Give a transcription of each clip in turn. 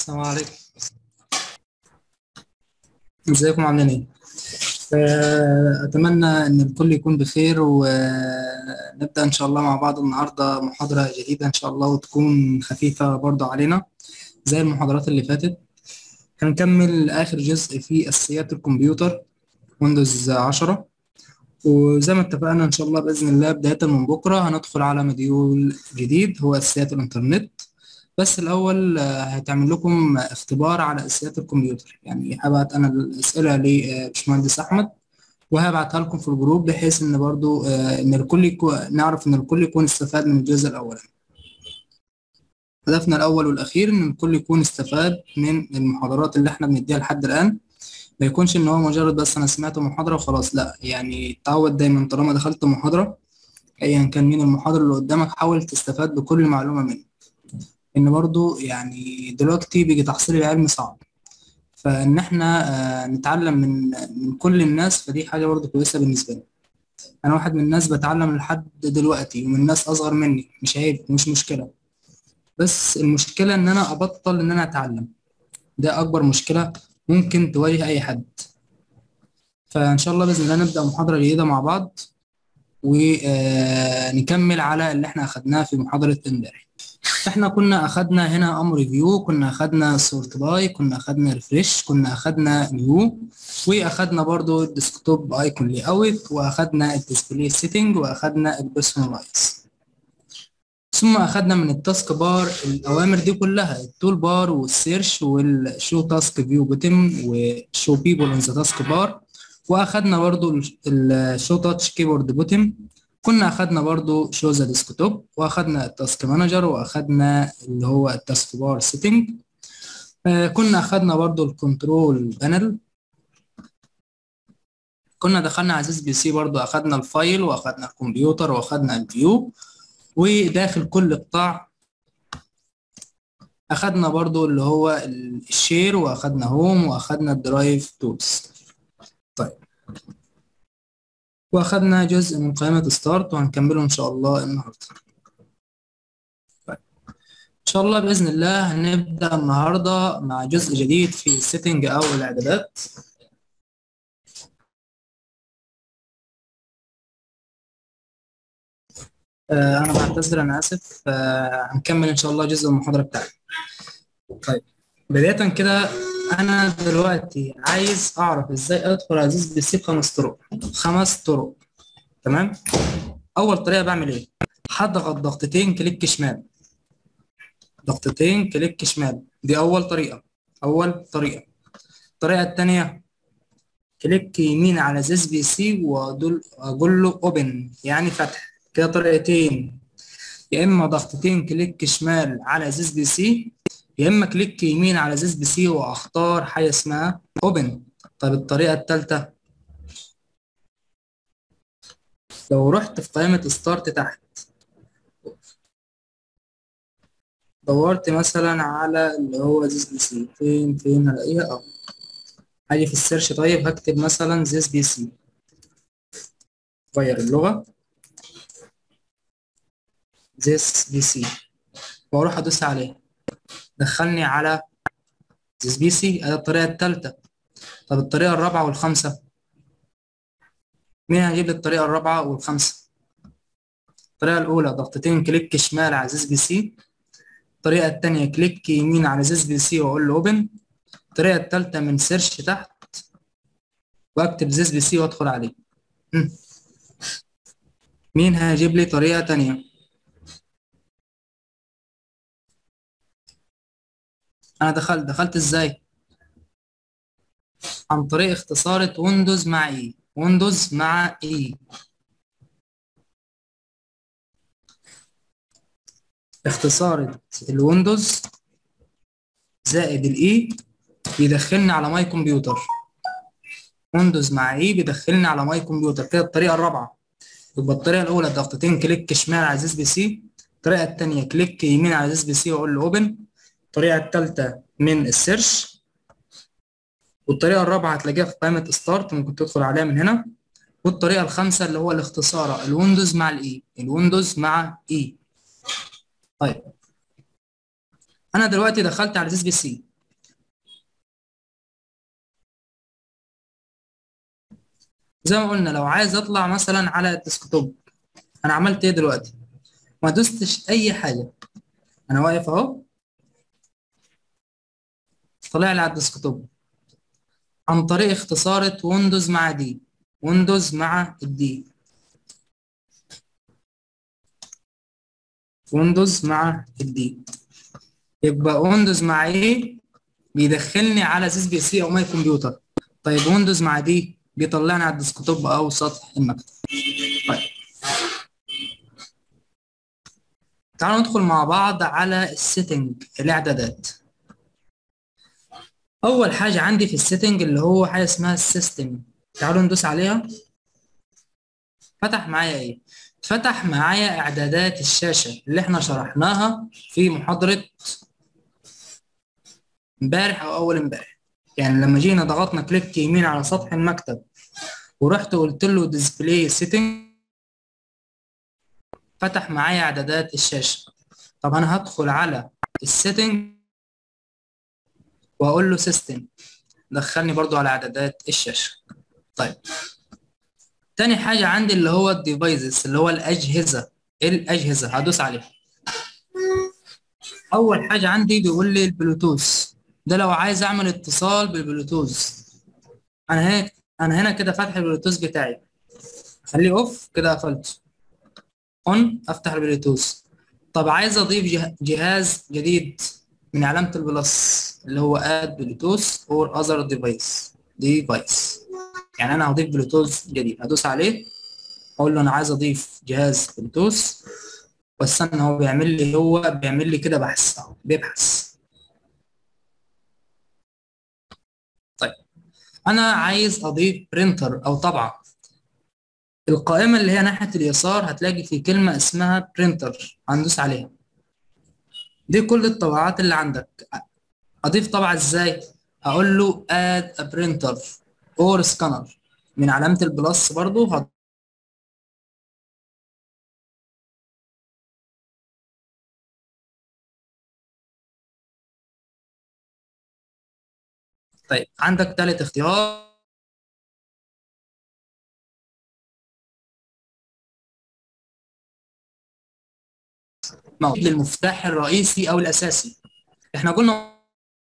السلام عليكم ازيكم عاملين ايه آه، اتمنى ان الكل يكون بخير ونبدا ان شاء الله مع بعض النهارده محاضره جديده ان شاء الله وتكون خفيفه برضه علينا زي المحاضرات اللي فاتت هنكمل اخر جزء في اساسيات الكمبيوتر ويندوز 10 وزي ما اتفقنا ان شاء الله باذن الله بدايه من بكره هندخل على مديول جديد هو اساسيات الانترنت بس الأول آه، هتعمل لكم اختبار على أساسيات الكمبيوتر يعني هبعت أنا الأسئلة لباشمهندس أحمد وهبعتها لكم في الجروب بحيث إن برضو آه، إن الكل يكون نعرف إن الكل يكون استفاد من الجزء الأولاني. هدفنا الأول والأخير إن الكل يكون استفاد من المحاضرات اللي إحنا بنديها لحد الآن ما يكونش إن هو مجرد بس أنا سمعت محاضرة وخلاص لأ يعني تعود دايما طالما دخلت محاضرة أيا كان مين المحاضر اللي قدامك حاول تستفاد بكل معلومة منه. ان برضو يعني دلوقتي بيجي تحصيل العلم صعب فان احنا آه، نتعلم من من كل الناس فدي حاجه برضو كويسه بالنسبه لي انا واحد من الناس بتعلم لحد دلوقتي ومن ناس اصغر مني مش عيب مش مشكله بس المشكله ان انا ابطل ان انا اتعلم ده اكبر مشكله ممكن تواجه اي حد فان شاء الله باذن الله نبدا محاضره جديده مع بعض ونكمل على اللي احنا اخدناه في محاضره امبارح احنا كنا اخدنا هنا امر فيو كنا اخدنا سورت باي كنا اخدنا ريفريش كنا اخدنا نيو واخدنا برضو الديسكتوب ايكون لي اوت واخدنا الديسبلاي سيتنج واخدنا البيرسونلايز ثم اخدنا من التاسك بار الاوامر دي كلها التول بار والسيرش والشو تاسك فيو بوتم وشو بيبل ان ذا تاسك بار واخدنا برضو الشو تاتش كيبورد بوتم كنا اخدنا برضو شو ذا ديسكتوب واخدنا التاسك مانجر واخدنا اللي هو التاسك بار سيتنج آه كنا اخدنا برضو الكنترول بانل كنا دخلنا على بي سي برضو اخدنا الفايل واخدنا الكمبيوتر واخدنا الفيو وداخل كل قطاع اخدنا برضو اللي هو الشير واخدنا هوم واخدنا الدرايف تولز طيب واخدنا جزء من قائمة ستارت وهنكمله ان شاء الله النهارده طيب. ان شاء الله باذن الله هنبدا النهارده مع جزء جديد في السيتنج او الاعدادات آه انا بعتذر انا اسف آه هنكمل ان شاء الله جزء من المحاضره بتاعتي طيب بدايه كده انا دلوقتي عايز اعرف ازاي ادخل على زيز بي سي بخمس طرق خمس طرق تمام اول طريقه بعمل ايه هضغط ضغطتين كليك شمال ضغطتين كليك شمال دي اول طريقه اول طريقه الطريقه الثانيه كليك يمين على زيز بي سي واقول اقول له اوبن يعني فتح كده طريقتين يا اما ضغطتين كليك شمال على زيز بي سي يا اما كليك يمين على زيز بي سي واختار حاجه اسمها اوبن طيب الطريقه الثالثه لو رحت في قائمه ستارت تحت دورت مثلا على اللي هو زيز بي سي فين فين هلاقيها اه هاجي في السيرش طيب هكتب مثلا زيز بي سي غير اللغه زيز بي سي واروح ادوس عليه دخلني على زيز بي سي ادي الطريقه الثالثه طب الطريقه الرابعه والخامسه مين هيجيب لي الطريقه الرابعه والخامسه الطريقه الاولى ضغطتين كليك شمال على زيز بي سي الطريقه الثانيه كليك يمين على زيز بي سي واقول له اوبن الطريقه الثالثه من سيرش تحت واكتب زيز بي سي وادخل عليه م. مين هيجيب لي طريقه تانية انا دخلت دخلت ازاي عن طريق اختصارة ويندوز مع اي ويندوز مع اي اختصارة الويندوز زائد الاي بيدخلني على ماي كمبيوتر ويندوز مع اي بيدخلني على ماي كمبيوتر كده الطريقة الرابعة يبقى الطريقة الأولى ضغطتين كليك شمال على زيز بي سي الطريقة التانية كليك يمين على زيز بي سي وأقول له أوبن الطريقة الثالثة من السيرش والطريقة الرابعة هتلاقيها في قائمة ستارت ممكن تدخل عليها من هنا والطريقة الخامسة اللي هو الاختصار الويندوز مع الاي الويندوز مع اي طيب انا دلوقتي دخلت على زيز بي سي زي ما قلنا لو عايز اطلع مثلا على الديسكتوب انا عملت ايه دلوقتي ما دوستش اي حاجه انا واقف اهو طلع لي على الديسكتوب عن طريق اختصارة ويندوز مع دي ويندوز مع الدي ويندوز مع الدي يبقى ويندوز مع ايه بيدخلني على سيس بي سي او ماي كمبيوتر طيب ويندوز مع دي بيطلعني على الديسكتوب او سطح المكتب طيب تعالوا ندخل مع بعض على السيتنج الاعدادات اول حاجه عندي في السيتنج اللي هو حاجه اسمها السيستم تعالوا ندوس عليها فتح معايا ايه فتح معايا اعدادات الشاشه اللي احنا شرحناها في محاضره امبارح او اول امبارح يعني لما جينا ضغطنا كليك يمين على سطح المكتب ورحت قلت له ديسبلاي سيتنج فتح معايا اعدادات الشاشه طب انا هدخل على السيتنج واقول له سيستم دخلني برضو على اعدادات الشاشه طيب تاني حاجه عندي اللي هو الديفايسز اللي هو الاجهزه الاجهزه هدوس عليها اول حاجه عندي بيقول لي البلوتوث ده لو عايز اعمل اتصال بالبلوتوث انا هنا انا هنا كده فاتح البلوتوث بتاعي خليه اوف كده قفلته اون افتح البلوتوث طب عايز اضيف جهاز جديد من علامة البلس اللي هو اد بلوتوث اور اذر ديفايس ديفايس يعني انا هضيف بلوتوث جديد هدوس عليه اقول له انا عايز اضيف جهاز بلوتوث واستنى هو بيعمل لي هو بيعمل لي كده بحث اهو بيبحث طيب انا عايز اضيف برينتر او طبعه القائمه اللي هي ناحيه اليسار هتلاقي في كلمه اسمها برينتر هندوس عليها دي كل الطبعات اللي عندك اضيف طبعه ازاي هقول له add a printer or scanner من علامه البلس برضو هض... طيب عندك ثالث اختيار موجود للمفتاح الرئيسي او الاساسي احنا قلنا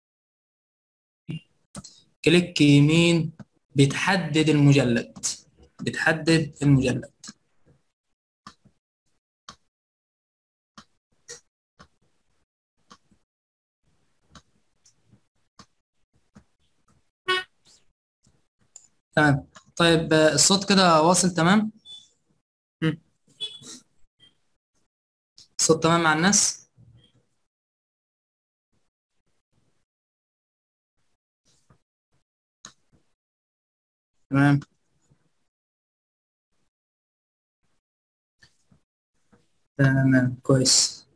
كليك يمين بتحدد المجلد بتحدد المجلد تمام طيب الصوت كده واصل تمام الصوت تمام مع الناس تمام تمام كويس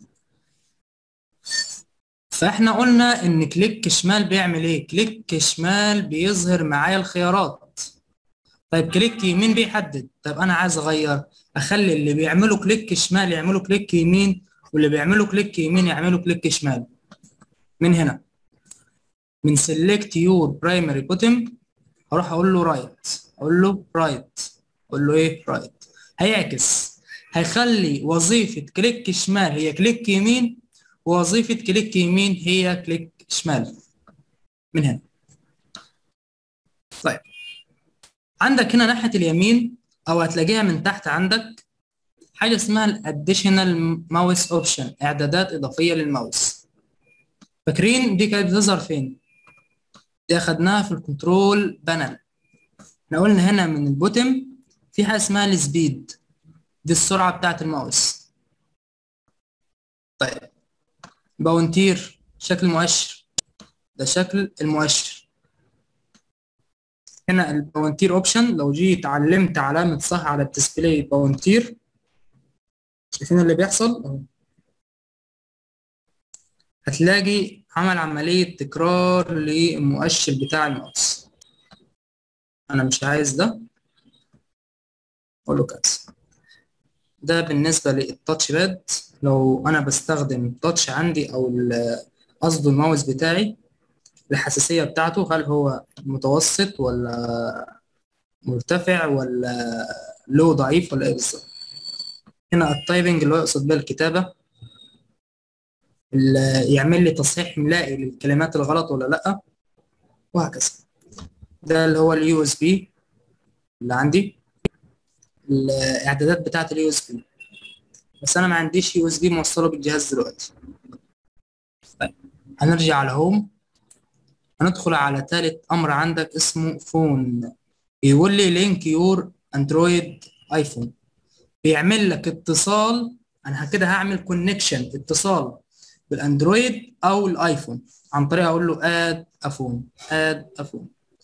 فاحنا قلنا ان كليك شمال بيعمل ايه كليك شمال بيظهر معايا الخيارات طيب كليك يمين بيحدد طيب انا عايز اغير اخلي اللي بيعملوا كليك شمال يعملوا كليك يمين واللي بيعملوا كليك يمين يعملوا كليك شمال من هنا من سيلكت يور برايمري بوتم هروح اقول له رايت اقول له رايت اقول له ايه رايت هيعكس هيخلي وظيفة كليك شمال هي كليك يمين ووظيفة كليك يمين هي كليك شمال من هنا طيب عندك هنا ناحية اليمين او هتلاقيها من تحت عندك حاجة اسمها الاديشنال ماوس اوبشن اعدادات اضافية للماوس فاكرين دي كانت بتظهر فين؟ دي اخدناها في الكنترول بانل احنا قلنا هنا من البوتم في حاجة اسمها السبيد دي السرعة بتاعت الماوس طيب باونتير شكل مؤشر ده شكل المؤشر هنا الباونتير اوبشن لو جيت علمت علامة صح على الديسبلاي باونتير شايفين اللي بيحصل اهو هتلاقي عمل عملية تكرار للمؤشر بتاع الماوس انا مش عايز ده اقول له كنسل ده بالنسبة للتاتش باد لو انا بستخدم تاتش عندي او قصد الماوس بتاعي الحساسية بتاعته هل هو متوسط ولا مرتفع ولا لو ضعيف ولا ايه بالظبط هنا التايبنج اللي هو يقصد بها الكتابة اللي يعمل لي تصحيح املائي للكلمات الغلط ولا لا وهكذا ده اللي هو اليو اس بي اللي عندي الاعدادات بتاعت اليو اس بي بس انا ما عنديش يو اس بي موصله بالجهاز دلوقتي طيب هنرجع على هوم هندخل على ثالث امر عندك اسمه فون يقول لي لينك يور اندرويد ايفون بيعمل لك اتصال انا كده هعمل كونكشن اتصال بالاندرويد او الايفون عن طريق اقول له اد افون اد افون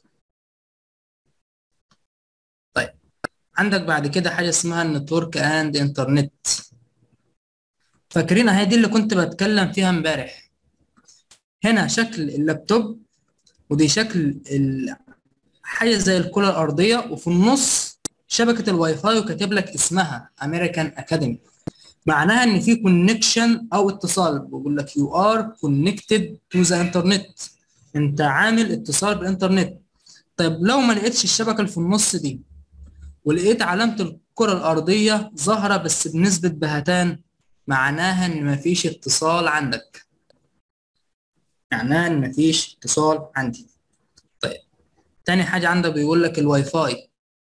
طيب عندك بعد كده حاجه اسمها النتورك اند انترنت فاكرين اهي دي اللي كنت بتكلم فيها امبارح هنا شكل اللابتوب ودي شكل ال... حاجه زي الكره الارضيه وفي النص شبكه الواي فاي وكاتب لك اسمها امريكان اكاديمي معناها ان في كونكشن او اتصال بيقول لك يو ار كونكتد تو ذا انترنت انت عامل اتصال بالانترنت طيب لو ما لقيتش الشبكه اللي في النص دي ولقيت علامه الكره الارضيه ظاهره بس بنسبه بهتان معناها ان مفيش اتصال عندك معناها ان مفيش اتصال عندي طيب تاني حاجه عندك بيقول لك الواي فاي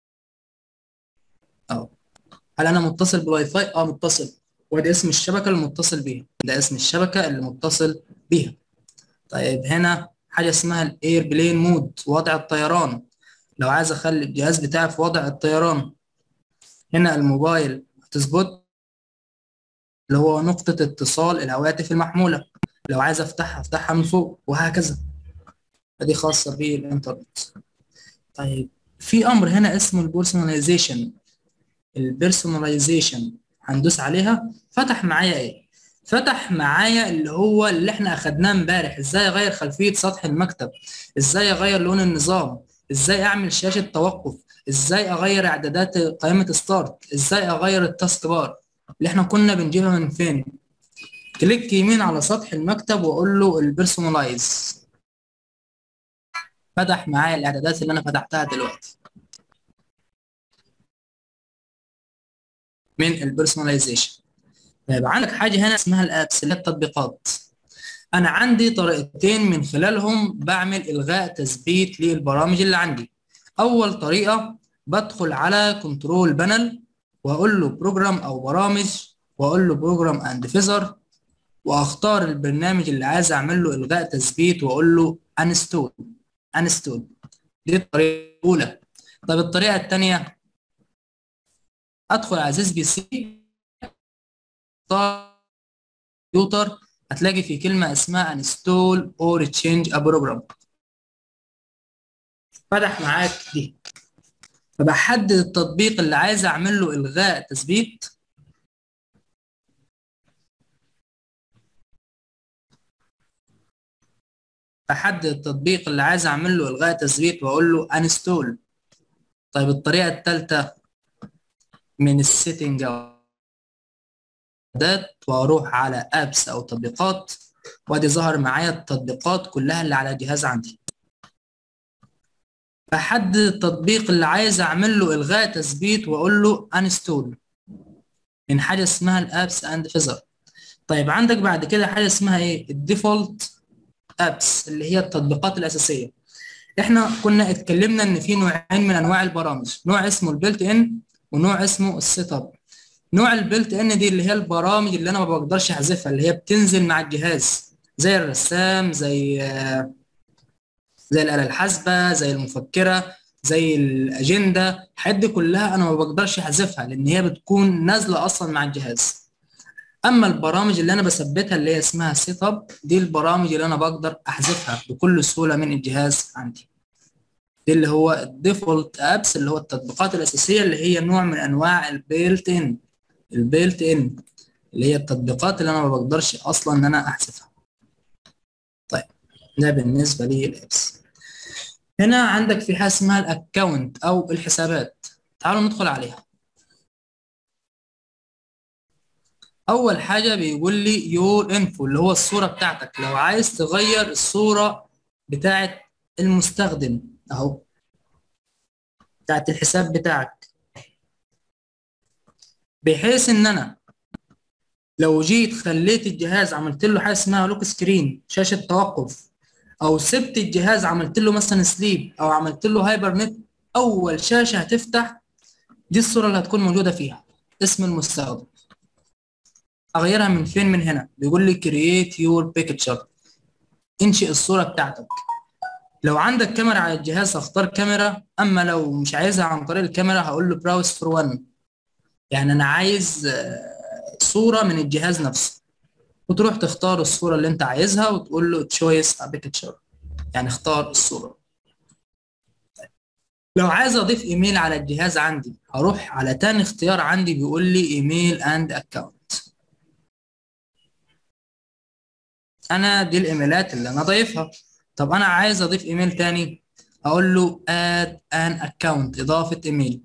اه هل انا متصل بالواي فاي اه متصل وادي اسم الشبكه اللي متصل بيها ده اسم الشبكه اللي متصل بيها طيب هنا حاجه اسمها الاير بلين مود وضع الطيران لو عايز اخلي الجهاز بتاعي في وضع الطيران هنا الموبايل هتظبط اللي هو نقطة اتصال الهواتف المحمولة لو عايز افتحها افتحها من فوق وهكذا فدي خاصة بالانترنت طيب في امر هنا اسمه البيرسوناليزيشن البيرسوناليزيشن هندوس عليها فتح معايا ايه فتح معايا اللي هو اللي احنا اخدناه امبارح ازاي اغير خلفية سطح المكتب ازاي اغير لون النظام ازاي اعمل شاشة توقف ازاي اغير اعدادات قائمة ستارت ازاي اغير التاسك بار اللي احنا كنا بنجيبها من فين كليك يمين على سطح المكتب واقول له البيرسونلايز فتح معايا الاعدادات اللي انا فتحتها دلوقتي من البيرسوناليزيشن طيب عندك حاجه هنا اسمها الابس اللي هي التطبيقات انا عندي طريقتين من خلالهم بعمل الغاء تثبيت للبرامج اللي عندي اول طريقه بدخل على كنترول بانل واقول له بروجرام او برامج واقول له بروجرام اند فيزر واختار البرنامج اللي عايز اعمل له الغاء تثبيت واقول له انستول انستول دي الطريقه الاولى طب الطريقه الثانيه ادخل على زيز بي سي كمبيوتر هتلاقي في كلمه اسمها انستول اور تشينج ا بروجرام فتح معاك دي فبحدد التطبيق اللي عايز اعمل له الغاء تثبيت بحدد التطبيق اللي عايز اعمل له الغاء تثبيت واقول له انستول طيب الطريقه الثالثه من السيتنج واروح على ابس او تطبيقات وادي ظهر معايا التطبيقات كلها اللي على الجهاز عندي بحدد التطبيق اللي عايز اعمل له الغاء تثبيت واقول له انستول من حاجه اسمها الابس اند فيزر طيب عندك بعد كده حاجه اسمها ايه الديفولت ابس اللي هي التطبيقات الاساسيه احنا كنا اتكلمنا ان في نوعين من انواع البرامج نوع اسمه البيلت ان ونوع اسمه السيت اب نوع البيلت ان دي اللي هي البرامج اللي انا ما بقدرش احذفها اللي هي بتنزل مع الجهاز زي الرسام زي زي الآلة الحاسبة زي المفكرة زي الأجندة الحاجات دي كلها أنا ما بقدرش أحذفها لأن هي بتكون نازلة أصلا مع الجهاز أما البرامج اللي أنا بثبتها اللي هي اسمها سيت أب دي البرامج اللي أنا بقدر أحذفها بكل سهولة من الجهاز عندي دي اللي هو الديفولت أبس اللي هو التطبيقات الأساسية اللي هي نوع من أنواع البيلت إن البيلت إن اللي هي التطبيقات اللي أنا ما بقدرش أصلا إن أنا أحذفها طيب ده بالنسبة للأبس هنا عندك في حاجة اسمها الأكونت أو الحسابات تعالوا ندخل عليها أول حاجة بيقول لي يور انفو اللي هو الصورة بتاعتك لو عايز تغير الصورة بتاعت المستخدم أهو بتاعت الحساب بتاعك بحيث ان انا لو جيت خليت الجهاز عملت له حاجه اسمها لوك سكرين شاشه توقف او سبت الجهاز عملت له مثلا سليب او عملت له هايبر نت اول شاشه هتفتح دي الصوره اللي هتكون موجوده فيها اسم المستخدم اغيرها من فين من هنا بيقول لي كرييت يور بيكتشر انشئ الصوره بتاعتك لو عندك كاميرا على الجهاز هختار كاميرا اما لو مش عايزها عن طريق الكاميرا هقول له براوس فور وان يعني انا عايز صوره من الجهاز نفسه وتروح تختار الصوره اللي انت عايزها وتقول له تشويس بيكتشر يعني اختار الصوره لو عايز اضيف ايميل على الجهاز عندي هروح على تاني اختيار عندي بيقول لي ايميل اند اكونت انا دي الايميلات اللي انا ضايفها طب انا عايز اضيف ايميل تاني اقول له add an account اضافه ايميل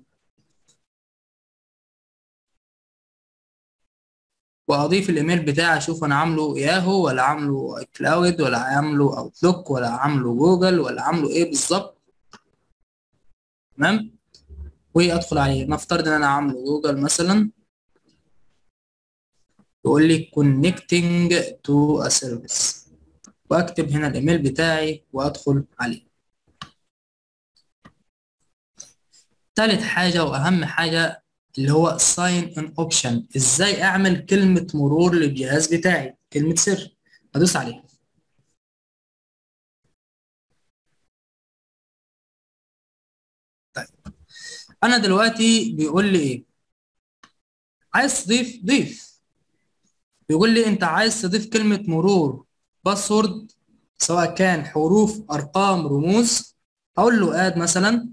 واضيف الايميل بتاعي اشوف انا عامله ياهو ولا عامله كلاود ولا عامله اوتلوك ولا عامله جوجل ولا عامله ايه بالظبط تمام وادخل عليه نفترض ان انا عامله جوجل مثلا يقول لي connecting to a service واكتب هنا الايميل بتاعي وادخل عليه تالت حاجة واهم حاجة اللي هو sign in option ازاي اعمل كلمة مرور للجهاز بتاعي كلمة سر ادوس عليها طيب انا دلوقتي بيقول لي ايه عايز تضيف ضيف بيقول لي انت عايز تضيف كلمة مرور باسورد سواء كان حروف ارقام رموز اقول له اد مثلا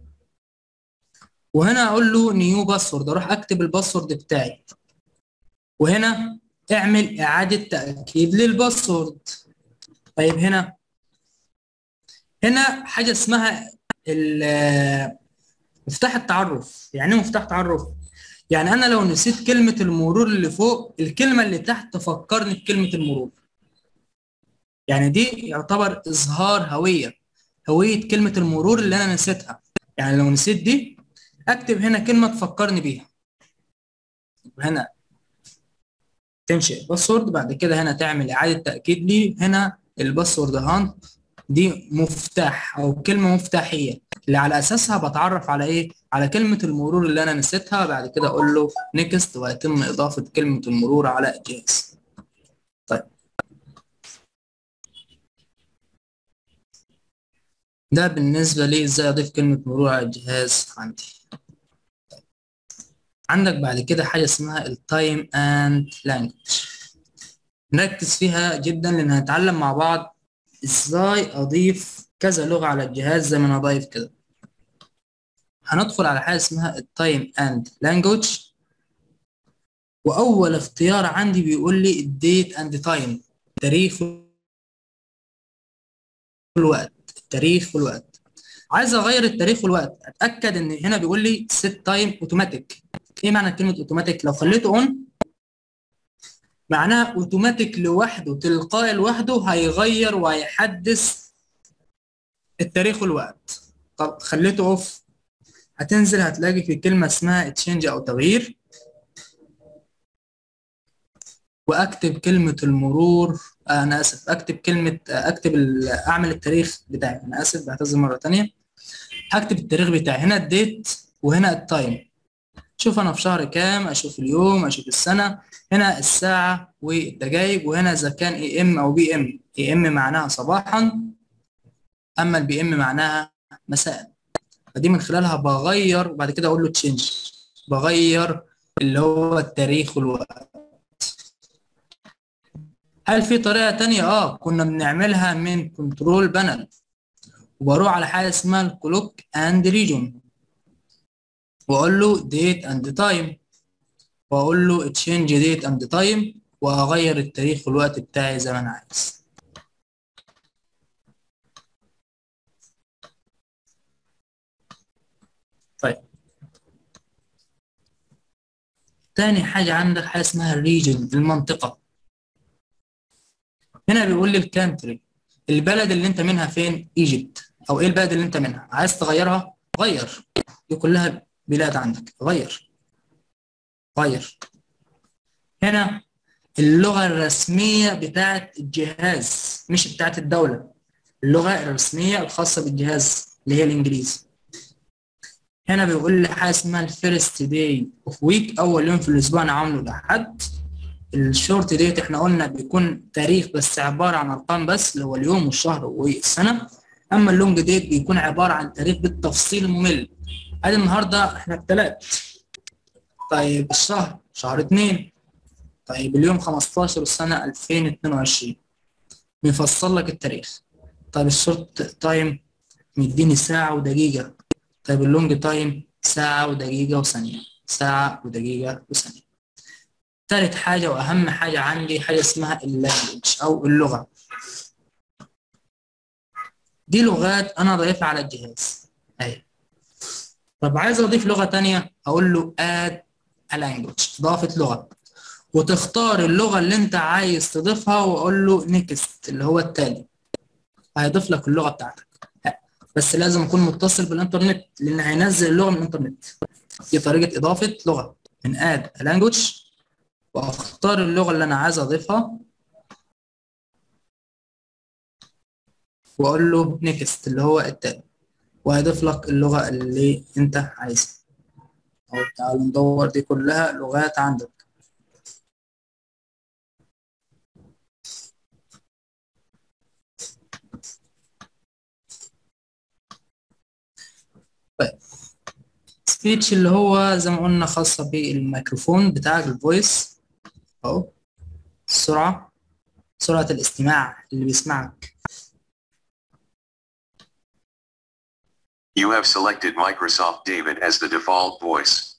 وهنا اقول له نيو باسورد اروح اكتب الباسورد بتاعي وهنا اعمل اعادة تأكيد للباسورد طيب هنا هنا حاجة اسمها مفتاح التعرف يعني ايه مفتاح تعرف يعني انا لو نسيت كلمة المرور اللي فوق الكلمة اللي تحت تفكرني بكلمة المرور يعني دي يعتبر اظهار هوية هوية كلمة المرور اللي انا نسيتها يعني لو نسيت دي اكتب هنا كلمة تفكرني بيها هنا تنشئ باسورد بعد كده هنا تعمل اعادة تأكيد لي هنا الباسورد هان دي مفتاح او كلمة مفتاحية اللي على اساسها بتعرف على ايه على كلمة المرور اللي انا نسيتها بعد كده اقول له نيكست ويتم اضافة كلمة المرور على الجهاز طيب ده بالنسبة لي ازاي اضيف كلمة مرور على الجهاز عندي عندك بعد كده حاجة اسمها التايم اند لانجوج نركز فيها جدا لان هنتعلم مع بعض ازاي اضيف كذا لغة على الجهاز زي ما انا ضايف كده هندخل على حاجة اسمها التايم اند لانجوج واول اختيار عندي بيقول لي الديت اند تايم تاريخ والوقت التاريخ والوقت عايز اغير التاريخ والوقت اتاكد ان هنا بيقول لي سيت تايم اوتوماتيك ايه معنى كلمه اوتوماتيك لو خليته اون معناها اوتوماتيك لوحده تلقائي لوحده هيغير وهيحدث التاريخ والوقت طب خليته اوف هتنزل هتلاقي في كلمه اسمها تشينج او تغيير واكتب كلمه المرور انا اسف اكتب كلمه اكتب اعمل التاريخ بتاعي انا اسف بعتذر مره تانية هكتب التاريخ بتاعي هنا الديت وهنا التايم شوف انا في شهر كام اشوف اليوم اشوف السنه هنا الساعه والدقايق وهنا اذا كان اي ام او بي ام اي ام معناها صباحا اما البي ام معناها مساء فدي من خلالها بغير وبعد كده اقول له تشينج بغير اللي هو التاريخ والوقت هل في طريقة تانية؟ اه كنا بنعملها من كنترول بانل وبروح على حاجة اسمها الكلوك اند ريجون واقول له ديت اند تايم واقول له تشينج ديت اند تايم واغير التاريخ والوقت بتاعي زي ما انا عايز طيب تاني حاجة عندك حاجة اسمها الريجن المنطقة هنا بيقول لي الكانتري البلد اللي انت منها فين ايجيبت او ايه البلد اللي انت منها عايز تغيرها غير دي كلها بلاد عندك غير غير هنا اللغة الرسمية بتاعت الجهاز مش بتاعت الدولة اللغة الرسمية الخاصة بالجهاز اللي هي الإنجليزي هنا بيقول لي حاجة اسمها الفيرست داي اوف ويك أول يوم في الأسبوع أنا عامله الأحد الشورت ديت احنا قلنا بيكون تاريخ بس عبارة عن أرقام بس اللي هو اليوم والشهر والسنة أما اللونج ديت بيكون عبارة عن تاريخ بالتفصيل الممل ادي النهارده احنا التلات طيب الشهر شهر اتنين طيب اليوم 15 والسنة 2022 بيفصل لك التاريخ طيب الشورت تايم مديني ساعة ودقيقة طيب اللونج تايم ساعة ودقيقة وثانية ساعة ودقيقة وثانية تالت حاجة وأهم حاجة عندي حاجة اسمها اللانجوج أو اللغة دي لغات أنا ضايفها على الجهاز أهي طب عايز أضيف لغة تانية أقول له add a language إضافة لغة وتختار اللغة اللي أنت عايز تضيفها وأقول له next اللي هو التالي هيضيف لك اللغة بتاعتك بس لازم أكون متصل بالإنترنت لأن هينزل اللغة من الإنترنت دي طريقة إضافة لغة من add a language وأختار اللغة اللي أنا عايز أضيفها وأقول له next اللي هو التالي وهيضيف لك اللغة اللي أنت عايزها أهو تعالوا ندور دي كلها لغات عندك طيب سبيتش اللي هو زي ما قلنا خاصة بالميكروفون بتاعك الفويس أهو السرعة سرعة الاستماع اللي بيسمعك You have selected Microsoft David as the default voice.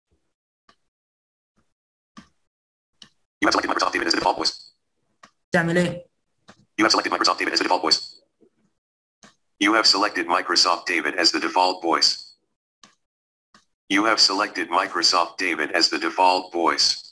You have selected Microsoft David as the default voice. تعمل إيه؟ You have selected Microsoft David as the default voice. You have selected Microsoft David as the default voice. You have selected Microsoft David as the default voice.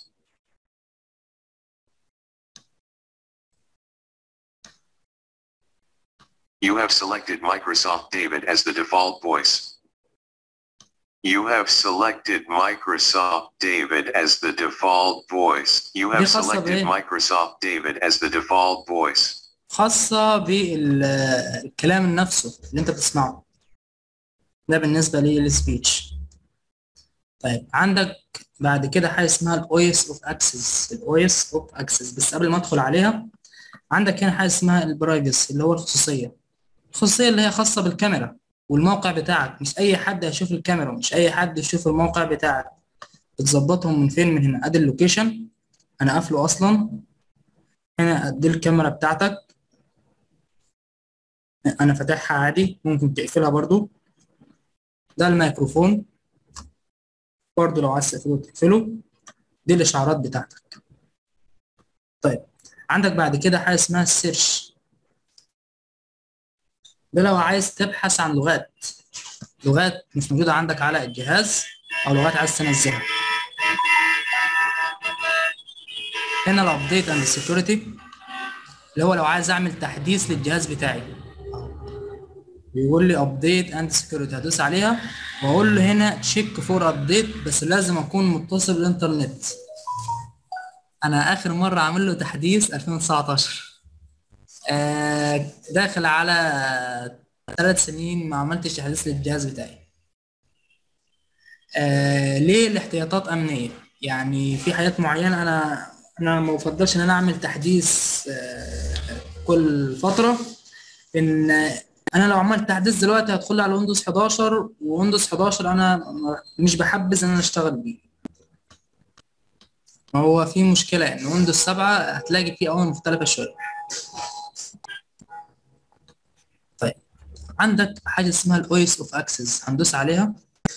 You have selected Microsoft David as the default voice. You have selected Microsoft David as the default voice. You have دي خاصة selected بإيه؟ Microsoft David as the default voice. خاصة بالكلام نفسه اللي انت بتسمعه ده بالنسبة للسبيتش طيب عندك بعد كده حاجة اسمها الاويس اوف اكسس الاويس اوف اكسس بس قبل ما ادخل عليها عندك هنا حاجة اسمها البرايفسي اللي هو الخصوصية الخصوصية اللي هي خاصة بالكاميرا والموقع بتاعك مش اي حد هيشوف الكاميرا مش اي حد يشوف الموقع بتاعك بتظبطهم من فين من هنا ادي اللوكيشن انا قافله اصلا هنا ادي الكاميرا بتاعتك انا فاتحها عادي ممكن تقفلها برضو ده الميكروفون برضو لو عايز تقفله تقفله دي الاشعارات بتاعتك طيب عندك بعد كده حاجه اسمها السيرش ده لو عايز تبحث عن لغات لغات مش موجوده عندك على الجهاز او لغات عايز تنزلها هنا الابديت اند سكيورتي اللي هو لو عايز اعمل تحديث للجهاز بتاعي بيقول لي ابديت اند سكيورتي هدوس عليها واقول له هنا تشيك فور ابديت بس لازم اكون متصل بالانترنت انا اخر مره عامل له تحديث 2019 آه داخل على ثلاث سنين ما عملتش تحديث للجهاز بتاعي آه ليه الاحتياطات امنيه يعني في حاجات معينه انا انا ما بفضلش ان انا اعمل تحديث آه كل فتره ان انا لو عملت تحديث دلوقتي هدخل لي على ويندوز 11 وويندوز 11 انا مش بحبذ ان انا اشتغل بيه ما هو في مشكله ان ويندوز 7 هتلاقي فيه اوامر مختلفه شويه طيب عندك حاجه اسمها الاويس اوف اكسس هندوس عليها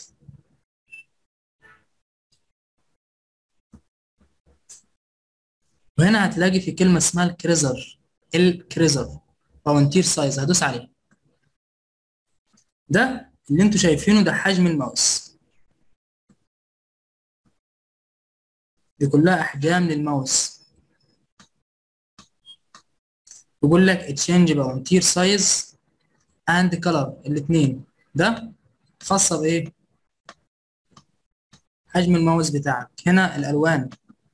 وهنا هتلاقي في كلمه اسمها الكريزر الكريزر فونتير سايز هدوس عليه ده اللي انتوا شايفينه ده حجم الماوس دي كلها احجام للماوس يقول لك تشينج باونتير سايز اند كلر الاثنين ده خاصه بايه حجم الماوس بتاعك هنا الالوان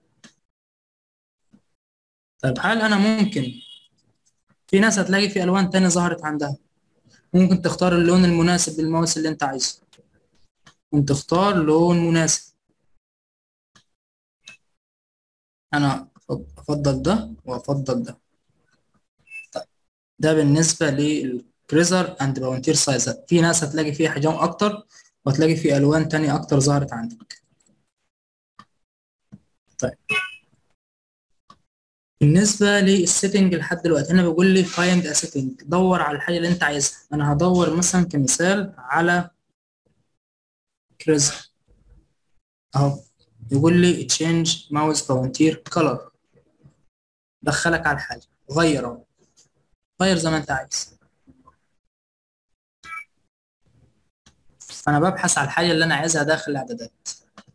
طيب هل انا ممكن في ناس هتلاقي في الوان تانية ظهرت عندها ممكن تختار اللون المناسب للماوس اللي انت عايزه ممكن تختار لون مناسب انا افضل ده وافضل ده طيب ده بالنسبه للكريزر اند باونتير سايز في ناس هتلاقي فيه احجام اكتر وهتلاقي فيه الوان تانية اكتر ظهرت عندك طيب بالنسبة للسيتنج لحد دلوقتي هنا بيقول لي find a setting دور على الحاجة اللي انت عايزها انا هدور مثلا كمثال على كريزر اهو يقول لي change mouse pointer color دخلك على الحاجة غير اهو غير زي ما انت عايز انا ببحث على الحاجة اللي انا عايزها داخل الاعدادات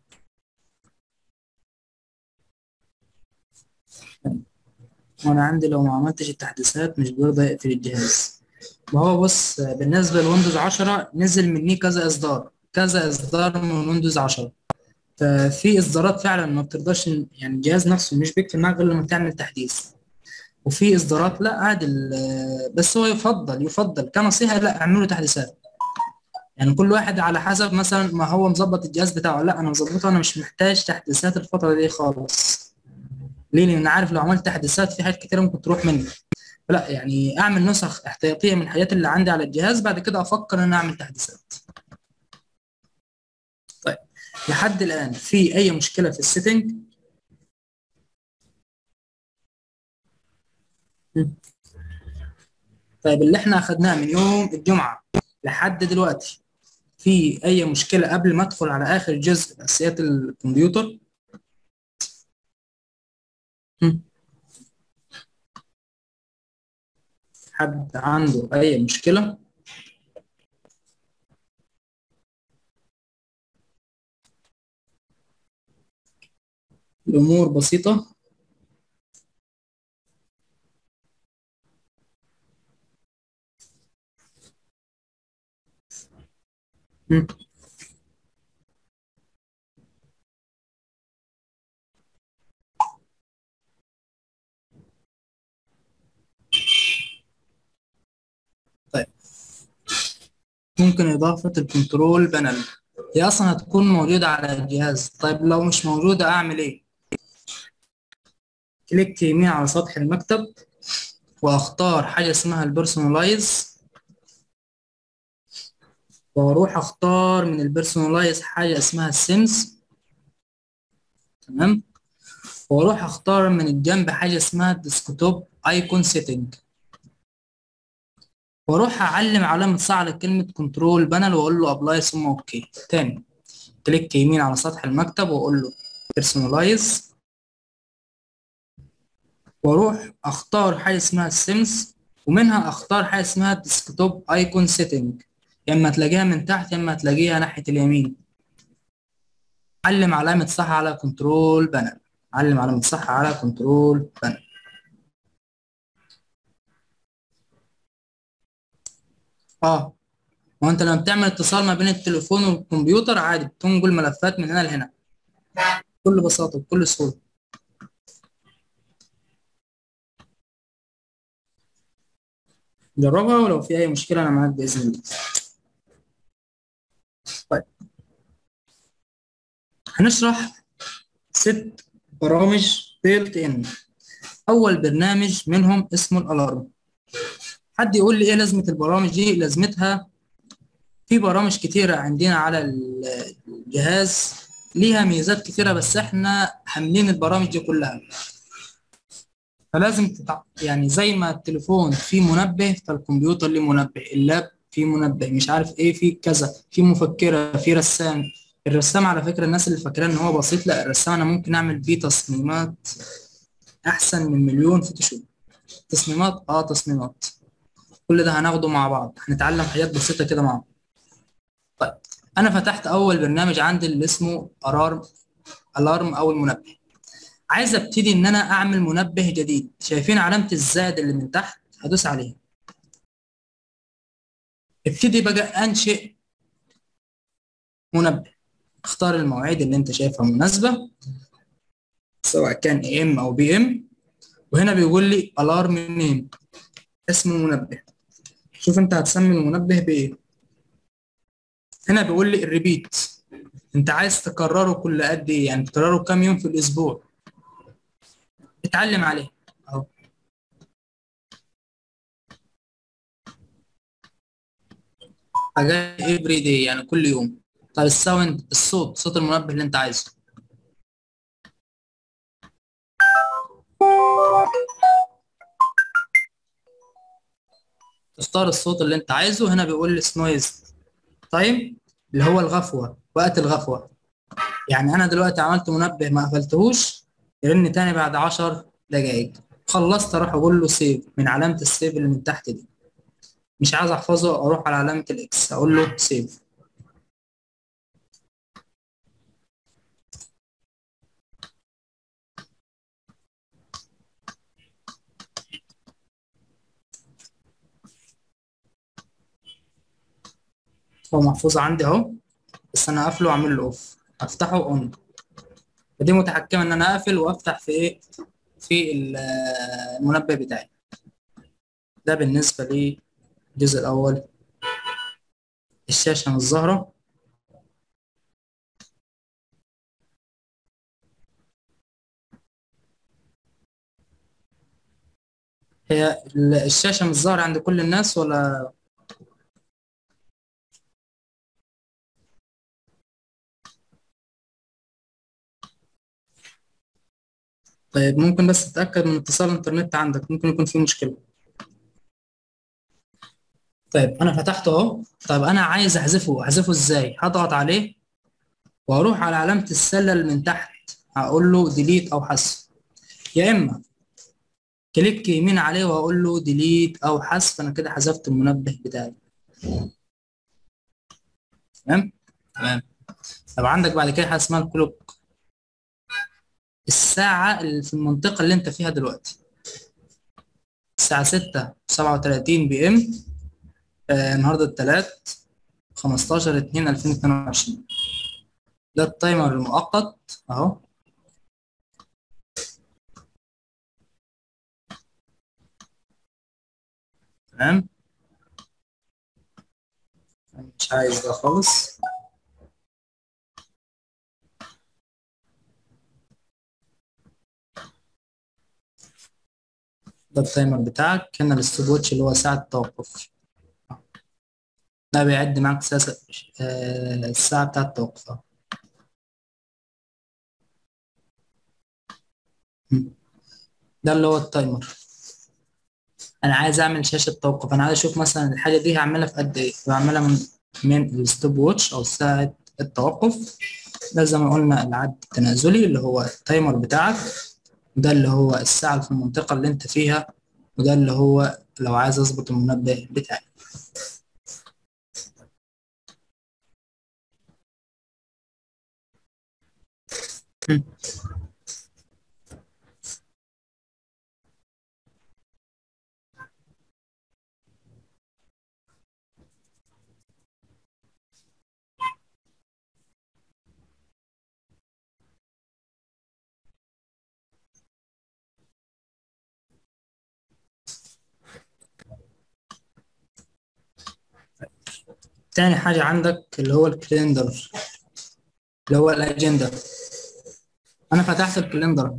وانا عندي لو ما عملتش التحديثات مش بيرضى يقفل الجهاز وهو بص بالنسبه لويندوز 10 نزل مني كذا اصدار كذا اصدار من ويندوز 10 ففي اصدارات فعلا ما بترضاش يعني الجهاز نفسه مش بيكتب معاك غير لما تعمل تحديث وفي اصدارات لا عادي بس هو يفضل يفضل كنصيحه لا اعملوا تحديثات يعني كل واحد على حسب مثلا ما هو مظبط الجهاز بتاعه لا انا مظبطه انا مش محتاج تحديثات الفتره دي خالص ليه؟ لان عارف لو عملت تحديثات في حاجات كتيره ممكن تروح مني لا يعني اعمل نسخ احتياطيه من الحاجات اللي عندي على الجهاز بعد كده افكر ان انا اعمل تحديثات طيب لحد الان في اي مشكله في السيتنج طيب اللي احنا اخدناه من يوم الجمعه لحد دلوقتي في اي مشكله قبل ما ادخل على اخر جزء اساسيات الكمبيوتر حد عنده أي مشكلة؟ الأمور بسيطة مم. طيب ممكن إضافة الكنترول بانل هي أصلا هتكون موجودة على الجهاز طيب لو مش موجودة أعمل إيه؟ كليك يمين على سطح المكتب وأختار حاجة اسمها البيرسونلايز وأروح أختار من البيرسونلايز حاجة اسمها السيمز تمام وأروح أختار من الجنب حاجة اسمها الديسكتوب أيكون سيتنج واروح اعلم علامه صح على كلمه كنترول بانل واقول له ابلاي ثم اوكي تاني كليك يمين على سطح المكتب واقول له بيرسونلايز واروح اختار حاجه اسمها السيمز ومنها اختار حاجه اسمها ديسكتوب ايكون سيتنج يا اما تلاقيها من تحت يا اما تلاقيها ناحيه اليمين علم علامه صح على كنترول بانل علم علامه صح على كنترول بانل اه ما انت لما بتعمل اتصال ما بين التليفون والكمبيوتر عادي بتنقل ملفات من هنا لهنا بكل بساطة بكل سهولة جربها ولو في أي مشكلة أنا معاك بإذن الله طيب هنشرح ست برامج بيلت إن أول برنامج منهم اسمه الألارم حد يقول لي ايه لازمه البرامج دي لازمتها في برامج كتيره عندنا على الجهاز ليها ميزات كتيره بس احنا حاملين البرامج دي كلها فلازم تتع... يعني زي ما التليفون فيه منبه فالكمبيوتر ليه منبه اللاب فيه منبه مش عارف ايه فيه كذا فيه مفكره فيه رسام الرسام على فكره الناس اللي فاكراه ان هو بسيط لا الرسام انا ممكن اعمل بيه تصميمات احسن من مليون فوتوشوب تصميمات اه تصميمات كل ده هناخده مع بعض هنتعلم حاجات بسيطة كده مع بعض طيب أنا فتحت أول برنامج عندي اللي اسمه ألارم ألارم أو المنبه عايز أبتدي إن أنا أعمل منبه جديد شايفين علامة الزائد اللي من تحت هدوس عليها ابتدي بقى أنشئ منبه اختار المواعيد اللي انت شايفها مناسبة سواء كان اي ام او بي ام وهنا بيقول لي الارم نيم اسم المنبه شوف انت هتسمي المنبه بايه هنا بيقول لي الريبيت انت عايز تكرره كل قد ايه يعني تكرره كام يوم في الاسبوع اتعلم عليه اهو حاجات افري داي يعني كل يوم طب الساوند الصوت صوت المنبه اللي انت عايزه تختار الصوت اللي انت عايزه هنا بيقول لي سنويز تايم اللي هو الغفوة وقت الغفوة يعني انا دلوقتي عملت منبه ما قفلتهوش يرن تاني بعد عشر دقايق خلصت اروح اقول له سيف من علامة السيف اللي من تحت دي مش عايز احفظه اروح على علامة الاكس اقول له سيف هو محفوظ عندي اهو بس انا قافله واعمل له اوف افتحه اون فدي متحكمه ان انا اقفل وافتح في ايه في المنبه بتاعي ده بالنسبه للجزء الاول الشاشه مش ظاهره هي الشاشه مش ظاهره عند كل الناس ولا طيب ممكن بس تتأكد من اتصال الإنترنت عندك ممكن يكون في مشكلة طيب أنا فتحته أهو طيب أنا عايز أحذفه أحذفه إزاي؟ هضغط عليه وأروح على علامة السلة اللي من تحت هقول له ديليت أو حذف يا إما كليك يمين عليه وأقول له ديليت أو حذف أنا كده حذفت المنبه بتاعي تمام؟ تمام طب عندك بعد كده حاجة اسمها الكلوك الساعة اللي في المنطقة اللي أنت فيها دلوقتي الساعة ستة سبعة وتلاتين بي إم آه النهاردة التلات خمستاشر اتنين ألفين اتنين وعشرين ده التايمر المؤقت أهو تمام مش عايز ده خالص ده التايمر بتاعك هنا الستوب واتش اللي هو ساعة التوقف ده بيعد معاك ساسة آه الساعة بتاعة التوقف ده اللي هو التايمر انا عايز اعمل شاشة توقف انا عايز اشوف مثلا الحاجة دي هعملها في قد ايه بعملها من من الستوب واتش او ساعة التوقف ده زي ما قلنا العد التنازلي اللي هو التايمر بتاعك ده اللي هو الساعة اللي في المنطقة اللي انت فيها وده اللي هو لو عايز اظبط المنبه بتاعي تاني حاجة عندك اللي هو الكالندر اللي هو الأجندة أنا فتحت الكالندر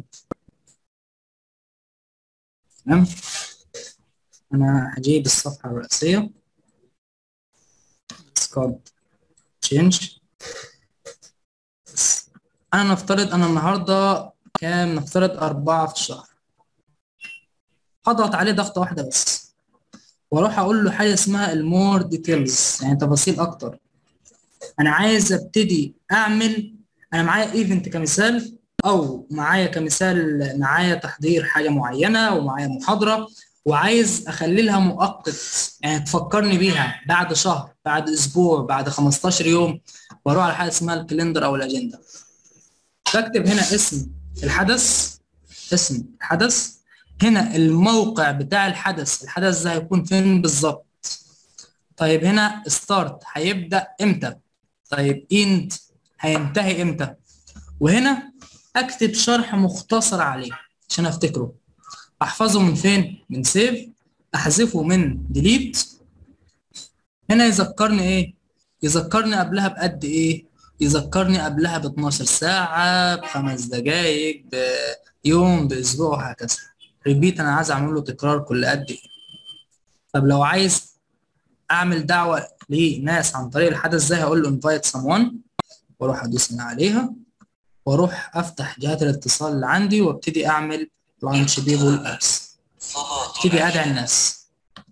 تمام أنا هجيب الصفحة الرئيسية سكوب تشينج أنا نفترض أنا النهاردة كام نفترض أربعة في الشهر هضغط عليه ضغطة واحدة بس واروح اقول له حاجه اسمها المور ديتيلز يعني تفاصيل اكتر انا عايز ابتدي اعمل انا معايا ايفنت كمثال او معايا كمثال معايا تحضير حاجه معينه ومعايا محاضره وعايز اخلي لها مؤقت يعني تفكرني بيها بعد شهر بعد اسبوع بعد 15 يوم واروح على حاجه اسمها الكالندر او الاجنده بكتب هنا اسم الحدث اسم الحدث هنا الموقع بتاع الحدث الحدث ده هيكون فين بالظبط طيب هنا ستارت هيبدأ امتى طيب اند هينتهي امتى وهنا اكتب شرح مختصر عليه عشان افتكره احفظه من فين من سيف احذفه من ديليت هنا يذكرني ايه يذكرني قبلها بقد ايه يذكرني قبلها ب 12 ساعة بخمس دقايق بيوم بأسبوع وهكذا ريبيت أنا عايز أعمل له تكرار كل قد إيه طب لو عايز أعمل دعوة لناس عن طريق الحدث ده هقول له invite someone وأروح أدوس هنا عليها وأروح أفتح جهات الاتصال اللي عندي وأبتدي أعمل launch people apps أبتدي أدعي الناس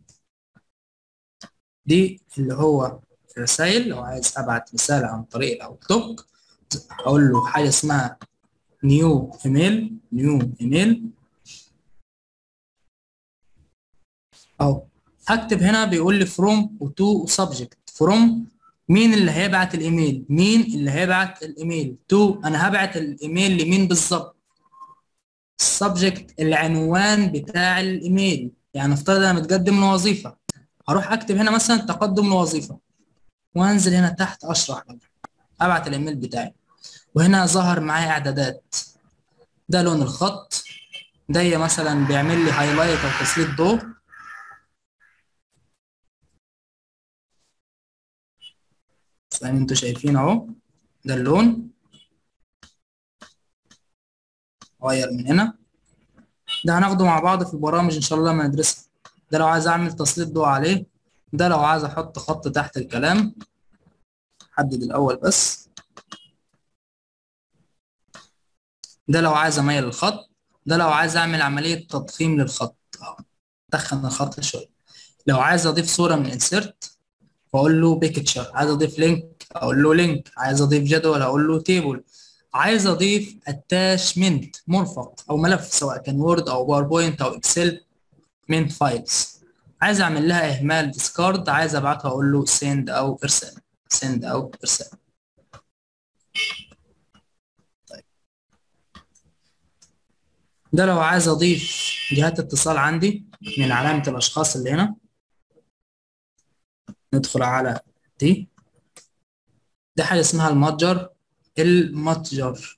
دي اللي هو الرسائل لو عايز ابعت رساله عن طريق الاوتلوك اقول له حاجه اسمها نيو ايميل نيو ايميل او هكتب هنا بيقول لي فروم وتو سبجكت فروم مين اللي هيبعت الايميل مين اللي هيبعت الايميل تو انا هبعت الايميل لمين بالظبط السبجكت العنوان بتاع الايميل يعني افترض انا متقدم لوظيفه هروح اكتب هنا مثلا تقدم لوظيفه وانزل هنا تحت اشرح بقى ابعت الايميل بتاعي وهنا ظهر معايا اعدادات ده لون الخط ده مثلا بيعمل لي هايلايت او تسليط ضوء زي ما انتوا شايفين اهو ده اللون غير من هنا ده هناخده مع بعض في البرامج ان شاء الله لما ندرسها ده لو عايز اعمل تسليط ضوء عليه ده لو عايز احط خط تحت الكلام حدد الاول بس ده لو عايز اميل الخط ده لو عايز اعمل عملية تضخيم للخط اهو ادخن الخط شوية لو عايز اضيف صورة من انسيرت واقول له بيكتشر عايز اضيف لينك اقول له لينك عايز اضيف جدول اقول له تيبل عايز اضيف اتاشمنت مرفق او ملف سواء كان وورد او باوربوينت او اكسل من فايلز عايز اعمل لها اهمال ديسكارد عايز ابعتها اقول له سند او ارسال سند او ارسال طيب ده لو عايز اضيف جهات اتصال عندي من علامة الاشخاص اللي هنا ندخل على دي ده حاجة اسمها المتجر المتجر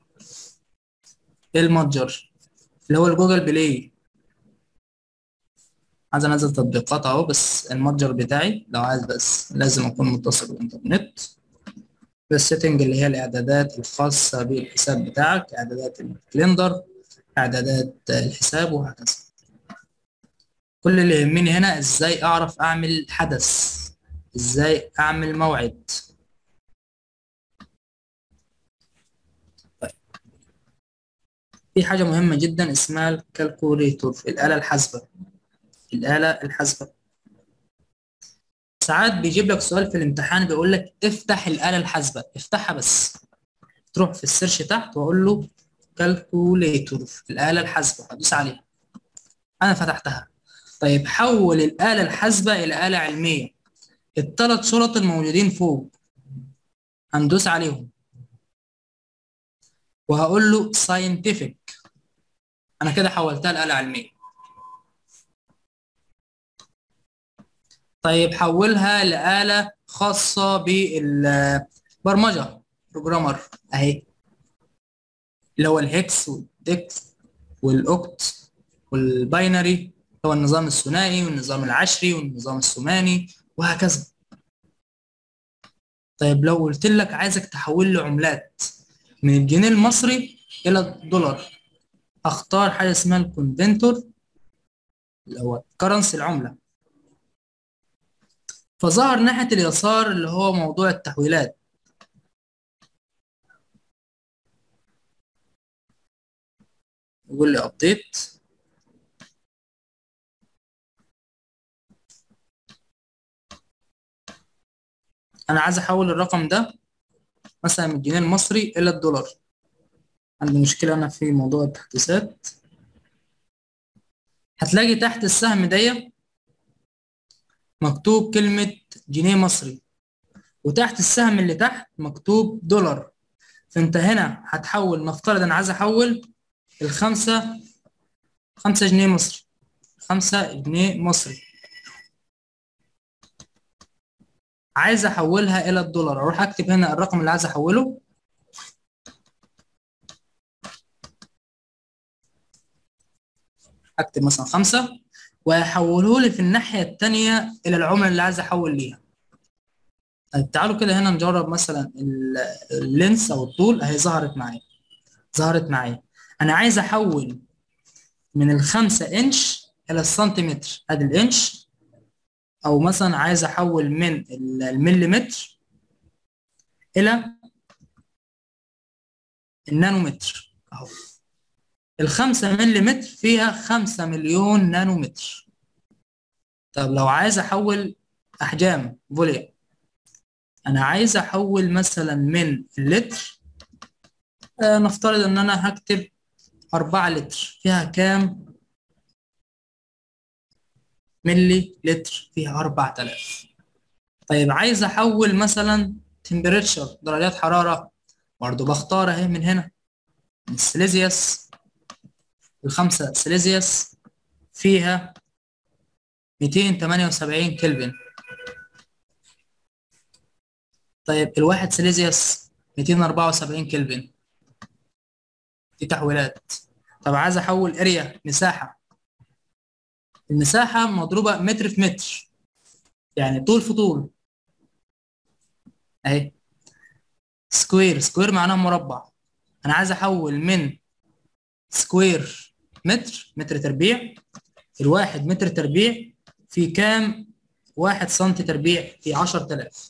المتجر اللي هو الجوجل بلاي عايز انزل تطبيقات اهو بس المتجر بتاعي لو عايز بس لازم اكون متصل بالانترنت بالسيتنج اللي هي الاعدادات الخاصة بالحساب بتاعك اعدادات الكالندر اعدادات الحساب وهكذا كل اللي يهمني هنا ازاي اعرف اعمل حدث ازاي اعمل موعد طيب في حاجة مهمة جدا اسمها الكالكوليتور الآلة الحاسبة الآلة الحاسبة ساعات بيجيب لك سؤال في الامتحان بيقول لك افتح الآلة الحاسبة افتحها بس تروح في السيرش تحت واقول له كالكوليتور الآلة الحاسبة هدوس عليها أنا فتحتها طيب حول الآلة الحاسبة إلى آلة علمية الثلاث شرط الموجودين فوق هندوس عليهم وهقول له scientific أنا كده حولتها لآلة علمية طيب حولها لآلة خاصة بالبرمجة بروجرامر أهي اللي هو الهكس والديكس والأوكت والباينري هو النظام الثنائي والنظام العشري والنظام الثماني وهكذا طيب لو قلت لك عايزك تحول لي عملات من الجنيه المصري إلى الدولار أختار حاجة اسمها الكونفنتور اللي هو كرنسي العملة فظهر ناحية اليسار اللي هو موضوع التحويلات يقول لي ابديت انا عايز احول الرقم ده مثلا من الجنيه المصري الى الدولار عندي مشكلة انا في موضوع التحديثات هتلاقي تحت السهم دي مكتوب كلمة جنيه مصري وتحت السهم اللي تحت مكتوب دولار فانت هنا هتحول نفترض انا عايز احول الخمسة خمسة جنيه مصري خمسة جنيه مصري عايز احولها الى الدولار اروح اكتب هنا الرقم اللي عايز احوله اكتب مثلا خمسة وهيحوله لي في الناحية التانية إلى العملة اللي عايز أحول ليها طيب تعالوا كده هنا نجرب مثلا ال- اللينس أو الطول أهي ظهرت معايا ظهرت معايا أنا عايز أحول من الخمسة إنش إلى السنتيمتر أدي الإنش أو مثلا عايز أحول من ال- المليمتر إلى النانومتر أهو الخمسة مليمتر فيها خمسة مليون نانومتر طب لو عايز أحول أحجام فوليوم أنا عايز أحول مثلا من اللتر آه نفترض إن أنا هكتب أربعة لتر فيها كام ملي لتر فيها أربعة آلاف طيب عايز أحول مثلا تمبريتشر درجات حرارة برضه بختار أهي من هنا من السيليزيوس الخمسة سيليزيوس فيها 278 كلفن طيب الواحد سيليزيوس 274 كلفن دي تحويلات طب عايز احول اريا مساحة المساحة مضروبة متر في متر يعني طول في طول اهي سكوير سكوير معناه مربع انا عايز احول من سكوير متر متر تربيع الواحد متر تربيع في كام واحد سنتي تربيع في عشر تلاف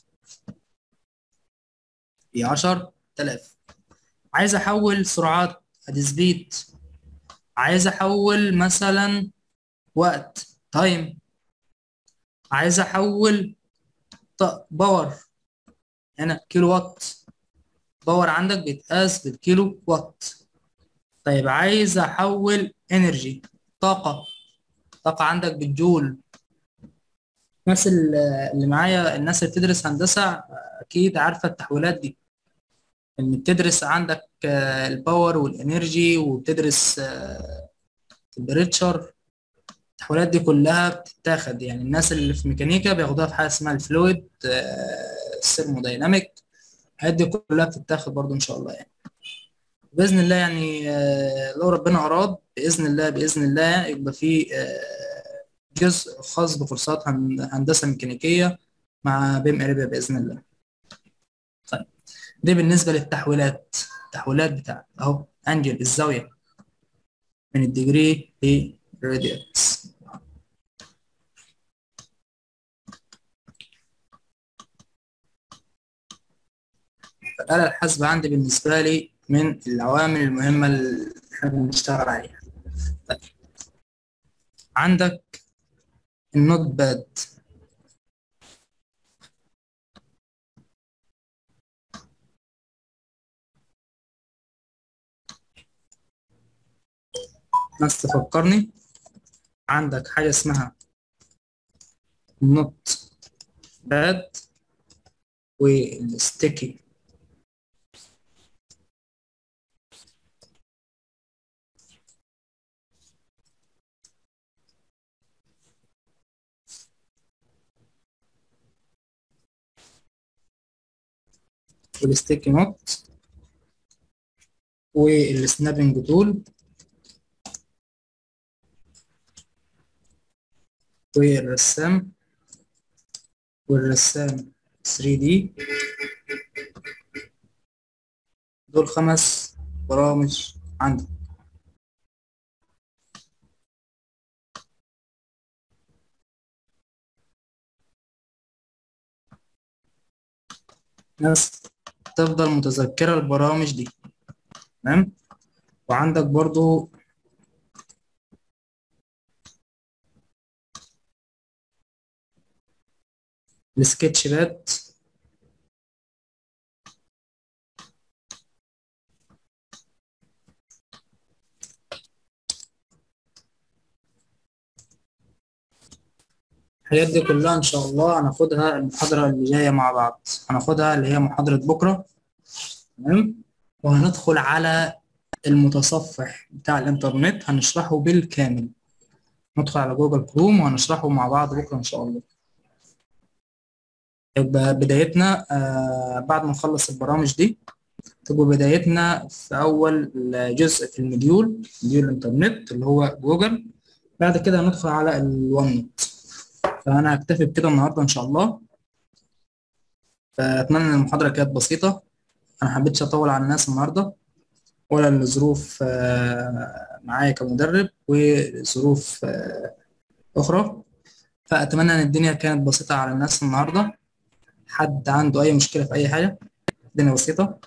في عشر تلاف عايز احول سرعات ادي سبيد عايز احول مثلا وقت تايم عايز احول باور هنا كيلو وات باور عندك بيتقاس بالكيلو وات طيب عايز احول انرجي طاقة طاقة عندك بالجول الناس اللي معايا الناس اللي بتدرس هندسة اكيد عارفة التحويلات دي ان بتدرس عندك الباور والانرجي وبتدرس التمبريتشر التحويلات دي كلها بتتاخد يعني الناس اللي في ميكانيكا بياخدوها في حاجه اسمها الفلويد الثيرمودايناميك الحاجات دي كلها بتتاخد برضو ان شاء الله يعني باذن الله يعني لو ربنا اراد باذن الله باذن الله يبقى في جزء خاص بكورسات هندسه ميكانيكيه مع بيم اريبيا باذن الله طيب دي بالنسبه للتحويلات التحويلات بتاعت اهو انجل الزاويه من الديجري للراديانس فالآلة الحاسبة عندي بالنسبة لي من العوامل المهمة اللي احنا بنشتغل عليها طيب عندك النوت باد ناس تفكرني عندك حاجة اسمها نوت باد والستيكي والستيكي نوت والسنابنج تول والرسام والرسام 3D دول خمس برامج عندي ناس تفضل متذكرة البرامج دي تمام وعندك برضو السكتش باد الحاجات دي كلها ان شاء الله هناخدها المحاضرة اللي جاية مع بعض هناخدها اللي هي محاضرة بكرة تمام وهندخل على المتصفح بتاع الانترنت هنشرحه بالكامل ندخل على جوجل كروم وهنشرحه مع بعض بكرة ان شاء الله يبقى بدايتنا آه بعد ما نخلص البرامج دي تبقى بدايتنا في أول جزء في المديول مديول الإنترنت اللي هو جوجل بعد كده هندخل على الون نوت فانا هكتفي بكده النهارده ان شاء الله فاتمنى ان المحاضره كانت بسيطه انا حبيتش اطول على الناس النهارده ولا الظروف آه، معايا كمدرب وظروف آه، اخرى فاتمنى ان الدنيا كانت بسيطه على الناس النهارده حد عنده اي مشكله في اي حاجه الدنيا بسيطه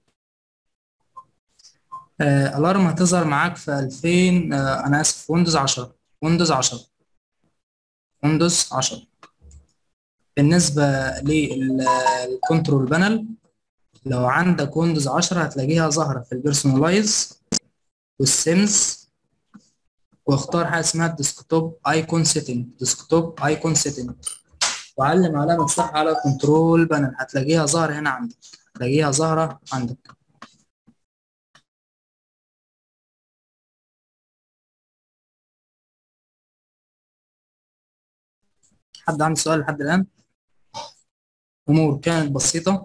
آه، الارم هتظهر معاك في 2000 آه، انا اسف ويندوز 10 ويندوز 10 ويندوز 10 بالنسبه للكنترول بانل لو عندك ويندوز 10 هتلاقيها ظاهره في البيرسونلايز والسيمز واختار حاجه اسمها الديسكتوب ايكون سيتنج ديسكتوب ايكون سيتنج وعلم علامه صح على كنترول بانل هتلاقيها ظاهره هنا عندك هتلاقيها ظاهره عندك حد عنده سؤال لحد الآن؟ أمور كانت بسيطة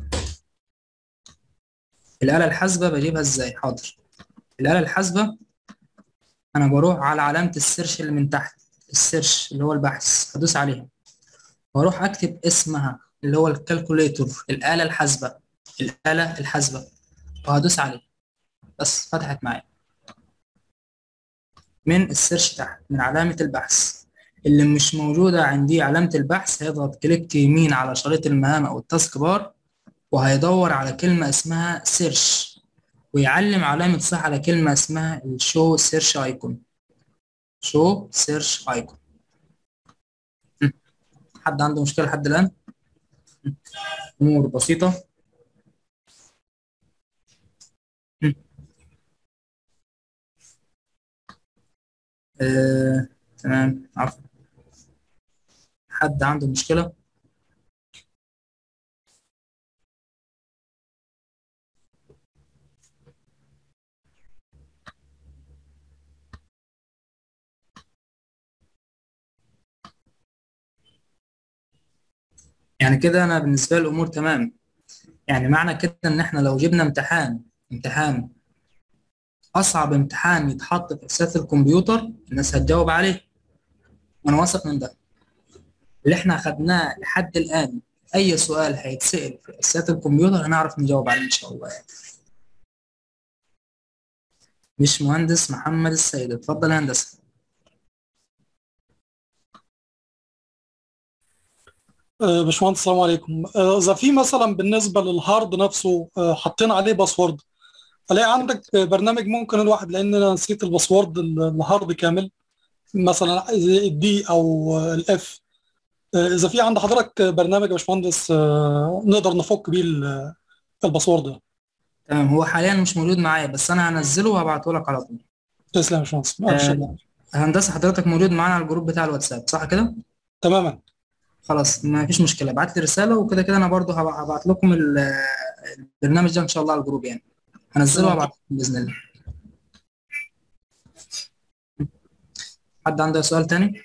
الآلة الحاسبة بجيبها إزاي؟ حاضر الآلة الحاسبة أنا بروح على علامة السيرش اللي من تحت السيرش اللي هو البحث هدوس عليها وأروح أكتب اسمها اللي هو الكالكوليتور الآلة الحاسبة الآلة الحاسبة وهدوس عليه بس فتحت معايا من السيرش تحت من علامة البحث اللي مش موجودة عندي علامة البحث هيضغط كليك يمين على شريط المهام أو التاسك بار وهيدور على كلمة اسمها سيرش ويعلم علامة صح على كلمة اسمها الشو سيرش ايكون شو سيرش ايكون حد عنده مشكلة لحد الآن؟ أمور بسيطة آه، تمام عفوا حد عنده مشكلة؟ يعني كده أنا بالنسبة لي الأمور تمام يعني معنى كده إن إحنا لو جبنا امتحان امتحان أصعب امتحان يتحط في أساس الكمبيوتر الناس هتجاوب عليه وأنا واثق من ده اللي إحنا أخدناه لحد الآن أي سؤال هيتسأل في أساسات الكمبيوتر هنعرف نجاوب عليه إن شاء الله يعني. مش مهندس محمد السيد اتفضل يا هندسة آه، باشمهندس السلام عليكم آه، اذا في مثلا بالنسبه للهارد نفسه آه، حاطين عليه باسورد الاقي عندك برنامج ممكن الواحد لان انا نسيت الباسورد ال- الهارد كامل مثلا الدي او الاف اذا في عند حضرتك برنامج يا باشمهندس آه، نقدر نفك بيه ال- الباسورد ده تمام هو حاليا مش موجود معايا بس أنا هنزله وهبعته لك على طول تسلم يا باشمهندس ألف شكر. هندسة حضرتك موجود معانا على الجروب بتاع الواتساب صح كده؟ تماما خلاص ما فيش مشكلة ابعت لي رسالة وكده كده أنا برضو هب- هبعت لكم ال- البرنامج ده إن شاء الله على الجروب يعني هنزله تمام. وابعت لكم بإذن الله حد عنده سؤال تاني؟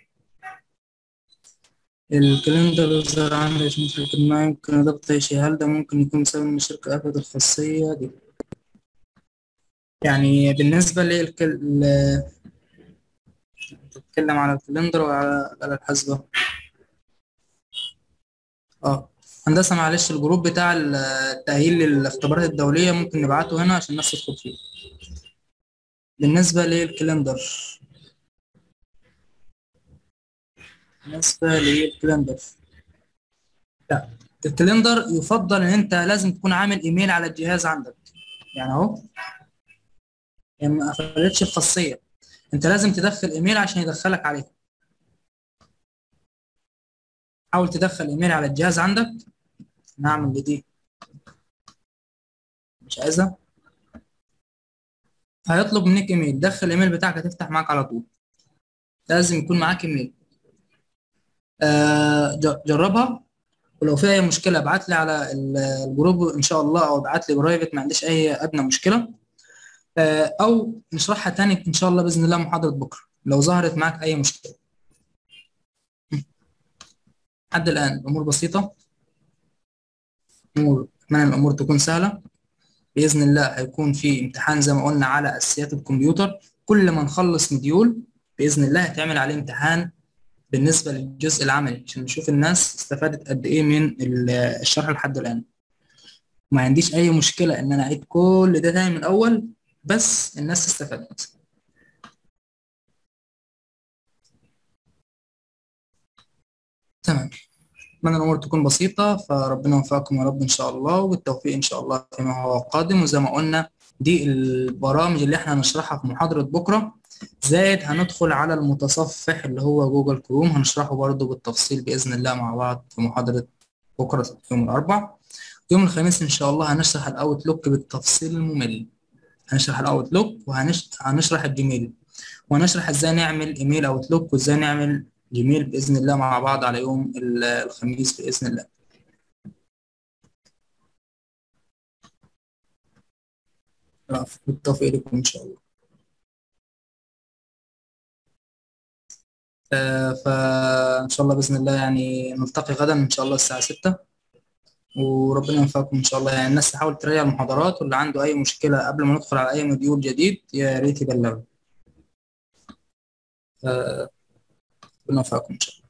الكالندر يظهر عندي عشان متأكد ما يمكن إضافة أي شيء هل ده ممكن يكون بسبب إن الشركة قفلت الخاصية دي؟ يعني بالنسبة للكل تتكلم على الكالندر وعلى الآلة الحاسبة اه هندسة معلش الجروب بتاع التأهيل للاختبارات الدولية ممكن نبعته هنا عشان الناس تدخل فيه بالنسبة للكالندر بالنسبة للكالندر لا الكالندر يفضل ان انت لازم تكون عامل ايميل على الجهاز عندك يعني اهو يعني ما قفلتش الخاصية انت لازم تدخل ايميل عشان يدخلك عليه حاول تدخل ايميل على الجهاز عندك نعمل بدي مش عايزها هيطلب منك ايميل دخل الايميل بتاعك هتفتح معاك على طول لازم يكون معاك ايميل آه ج- جربها ولو في اي مشكله ابعت لي على ال- الجروب ان شاء الله او ابعت لي برايفت ما عنديش اي ادنى مشكله آه او نشرحها تاني ان شاء الله باذن الله محاضره بكره لو ظهرت معاك اي مشكله لحد الان الامور بسيطه امور اتمنى الامور تكون سهله باذن الله هيكون في امتحان زي ما قلنا على اساسيات الكمبيوتر كل ما نخلص مديول باذن الله هتعمل عليه امتحان بالنسبه للجزء العملي عشان نشوف الناس استفادت قد ايه من ال- الشرح لحد الان ما عنديش اي مشكله ان انا اعيد كل ده تاني من الاول بس الناس استفادت تمام أتمنى الأمور تكون بسيطة فربنا يوفقكم يا رب إن شاء الله والتوفيق إن شاء الله فيما هو قادم وزي ما قلنا دي البرامج اللي إحنا هنشرحها في محاضرة بكرة زائد هندخل على المتصفح اللي هو جوجل كروم هنشرحه برضه بالتفصيل بإذن الله مع بعض في محاضرة بكرة يوم الأربعاء يوم الخميس إن شاء الله هنشرح الأوتلوك بالتفصيل الممل هنشرح الأوتلوك وهنشرح الجيميل وهنشرح إزاي نعمل إيميل أوتلوك وإزاي نعمل جميل بإذن الله مع بعض على يوم ال- الخميس بإذن الله العفو. بالتوفيق لكم إن شاء الله آه، فإن شاء الله بإذن الله يعني نلتقي غدا إن شاء الله الساعة 6 وربنا يوفقكم إن شاء الله يعني الناس تحاول تراجع المحاضرات واللي عنده أي مشكلة قبل ما ندخل على أي موديول جديد يا ريت يبلغني آه، ربنا يوفقكم إن شاء الله